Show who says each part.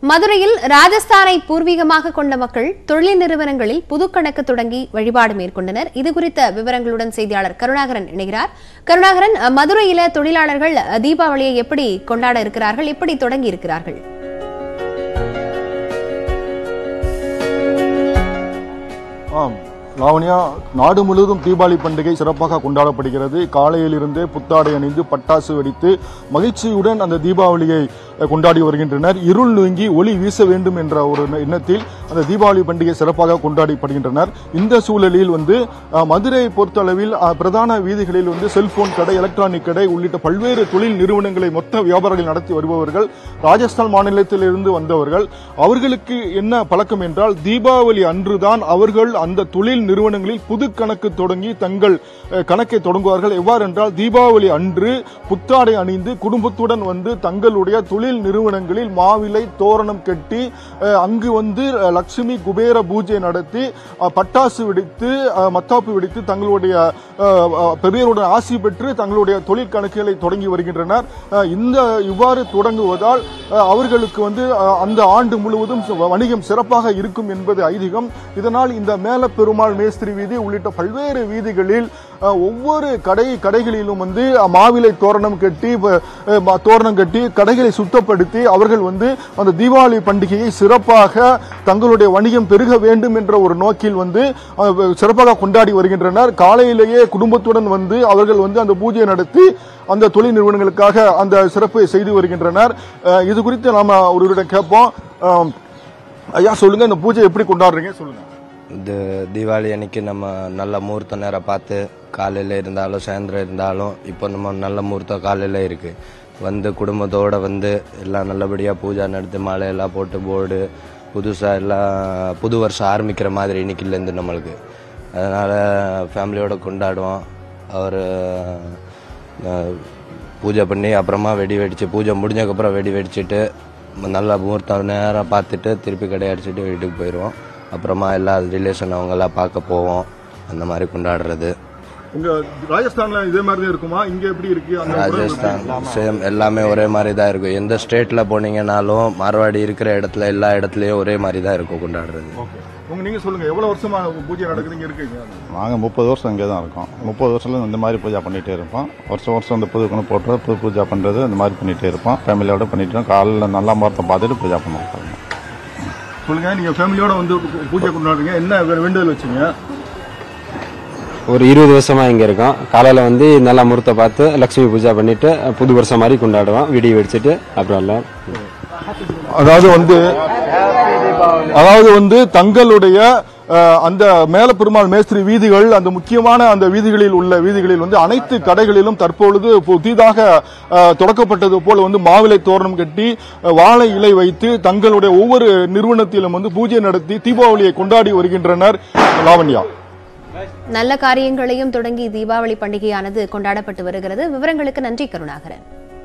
Speaker 1: மதுரையில் ராஜஸ்தானை பூர்வீகமாக கொண்ட மக்கள் தொழில் நிறுவனங்களில் புது கணக்கு தொடங்கி வழிபாடு மேற்கொண்டனர் இது குறித்த விவரங்களுடன் செய்தியாளர் கருணாகரன் இணைகிறார் கருணாகரன் அஹ், மதுரையில தொழிலாளர்கள் அஹ், தீபாவளியை எப்படி கொண்டாட இருக்கிறார்கள் எப்படி தொடங்கி இருக்கிறார்கள்
Speaker 2: ஆம் லாவண்யா நாடு முழுவதும் தீபாவளி பண்டிகை சிறப்பாக கொண்டாடப்படுகிறது காலையிலிருந்தே புத்தாடை அணிந்து பட்டாசு வெடித்து மகிழ்ச்சியுடன் அந்த தீபாவளியை அஹ், கொண்டாடி வருகின்றனர் இருள் நீங்கி ஒளி வீச வேண்டும் என்ற ஒரு எண்ணத்தில் அந்த தீபாவளி பண்டிகை சிறப்பாக கொண்டாடப்படுகின்றனர் இந்த சூழலில் வந்து அஹ், மதுரை பொறுத்தளவில் அஹ், பிரதான வீதிகளில் வந்து செல்போன் கடை எலக்ட்ரானிக் கடை உள்ளிட்ட பல்வேறு தொழில் நிறுவனங்களை மொத்த வியாபாரங்கள் நடத்தி வருபவர்கள் ராஜஸ்தான் மாநிலத்திலிருந்து வந்தவர்கள் அவர்களுக்கு என்ன பழக்கம் என்றால் தீபாவளி அன்றுதான் அவர்கள் அந்த தொழில் நிறுவனங்களில் புது கணக்கு தொடங்கி தங்கள் அஹ், கணக்கை தொடங்குவார்கள் எவ்வாறு என்றால் தீபாவளி அன்று புத்தாடை அணிந்து குடும்பத்துடன் வந்து தங்களுடைய தொழில் நிறுவனங்களில் மாவிலை தோரணம் கட்டி அஹ், அங்கு வந்து அஹ், லட்சுமி குபேர பூஜை நடத்தி அஹ், பட்டாசு வெடித்து அஹ், மத்தாப்பு வெடித்து தங்களுடைய அஹ், அஹ், பெரியவருடன் ஆசி பெற்று தங்களுடைய தொழில் கணக்குகளை தொடங்கி வருகின்றனர் அஹ், இந்த இவ்வாறு தொடங்குவதால் அஹ், அவர்களுக்கு வந்து அஹ், அந்த ஆண்டு முழுவதும் ச- வணிகம் சிறப்பாக இருக்கும் என்பது ஐதீகம் இதனால் இந்த மேல பெருமாள் மேஸ்திரி வீதி உள்ளிட்ட பல்வேறு வீதிகளில் அஹ், ஒவ்வொரு கடை கடைகளிலும் வந்து அஹ், மாவிலை தோரணம் கட்டி ப- அஹ், ம- தோரணம் கட்டி கடைகளை சுத்தப்படுத்தி அவர்கள் வந்து அந்த தீபாவளி பண்டிகையை சிறப்பாக தங்களுடைய வணிகம் பெருக வேண்டும் என்ற ஒரு நோக்கில் வந்து அஹ், சிறப்பாக கொண்டாடி வருகின்றனர் காலையிலேயே குடும்பத்துடன் வந்து அவர்கள் வந்து அந்த பூஜையை நடத்தி அந்த தொழில் நிறுவனங்களுக்காக அந்த சிறப்பை செய்து வருகின்றனர் அஹ், இது குறித்து நாம ஒருவரிடம் கேட்போம் அஹ், ஐயா சொல்லுங்க இந்த பூஜை எப்படி கொண்டாடுறீங்க சொல்லுங்க
Speaker 3: இது தீபாவளி அன்னைக்கு நம்ம நல்ல முகூர்த்த நேரம் பார்த்து காலையில் இருந்தாலும் சாயந்தரம் இருந்தாலும் இப்போ நம்ம நல்ல முகூர்த்தம் காலையில் இருக்குது வந்து குடும்பத்தோடு வந்து எல்லாம் நல்லபடியாக பூஜை நடத்தி மாலையெல்லாம் போட்டு போர்டு புதுசாக எல்லாம் புது வருஷம் ஆரம்பிக்கிற மாதிரி இன்னைக்குலேருந்து நம்மளுக்கு அதனால் ஃபேமிலியோடு கொண்டாடுவோம் அவர் பூஜை பண்ணி அப்புறமா வெடி வெடிச்சு பூஜை முடிஞ்சக்கப்புறம் வெடி வெடிச்சிட்டு நல்லா முகூர்த்தம் நேரம் பார்த்துட்டு திருப்பி கடை அடிச்சுட்டு வீட்டுக்கு போயிடுவோம் அப்புறமா எல்லா ரிலேஷன் அவங்கெல்லாம் பார்க்க போவோம் அந்த மாதிரி கொண்டாடுறது
Speaker 2: உங்க ராஜஸ்தான்ல இதே மாதிரி தான் இருக்குமா இங்க எப்படி இருக்கு அந்த உணவு எப்படி
Speaker 3: ராஜஸ்தான் சேம் எல்லாமே ஒரே மாதிரி தான் இருக்கும் எந்த ஸ்டேட்டில் போனீங்கனாலும் மார்வாடி இருக்கிற இடத்துல எல்லா இடத்துலையும் ஒரே மாதிரி தான் இருக்கும் கொண்டாடுறது
Speaker 2: ஓகே உங்க நீங்க சொல்லுங்க எவ்வளவு வருஷமா உங்க பூஜை நடக்குது இங்க இருக்கீங்க
Speaker 4: நாங்கள் முப்பது வருஷம் இங்கே தான் இருக்கோம் முப்பது வருஷத்துல இந்த மாதிரி பூஜை பண்ணிகிட்டே இருப்போம் வருஷம் வருஷம் இந்த புது குணம் போட்டுறது புது பூஜை பண்ணுறது இந்த மாதிரி பண்ணிகிட்டே இருப்போம் ஃபேமிலியோட பண்ணிட்டு இருக்கோம். காலைல நல்லா முகூர்த்தம் பார்த்துட்டு பூஜை பண்ணுவோம்
Speaker 2: சொல்லுங்க நீங்க ஃபேமிலியோட வந்து பூ- பூஜை கொண்டாடுறீங்க என்ன வே- வேண்டுதல் வச்சீங்க
Speaker 5: ஒரு இருபது வருஷமா இங்க இருக்கோம் காலையில வந்து நல்லா முகூர்த்தம் பார்த்து லட்சுமி பூஜை பண்ணிட்டு புது வருஷம் மாதிரி கொண்டாடுவோம் வெடி வெடிச்சிட்டு அப்புறம் எல்லாம்
Speaker 2: அதாவது வந்து அதாவது வந்து தங்களுடைய அஹ், அந்த மேல பெருமாள் மேஸ்திரி வீதிகள் அந்த முக்கியமான அந்த வீதிகளில் உள்ள வீதிகளில் வந்து அனைத்து கடைகளிலும் தற்பொழுது புதிதாக அஹ், தொடக்கப்பட்டது போல வந்து மாவிலை தோரணம் கட்டி அஹ், வாழை இலை வைத்து தங்களுடைய ஒவ்வொரு நிறுவனத்திலும் வந்து பூஜை நடத்தி தீபாவளியை கொண்டாடி வருகின்றனர் லாவண்யா
Speaker 1: நல்ல காரியங்களையும் தொடங்கி தீபாவளி பண்டிகையானது கொண்டாடப்பட்டு வருகிறது விவரங்களுக்கு நன்றி கருணாகரன்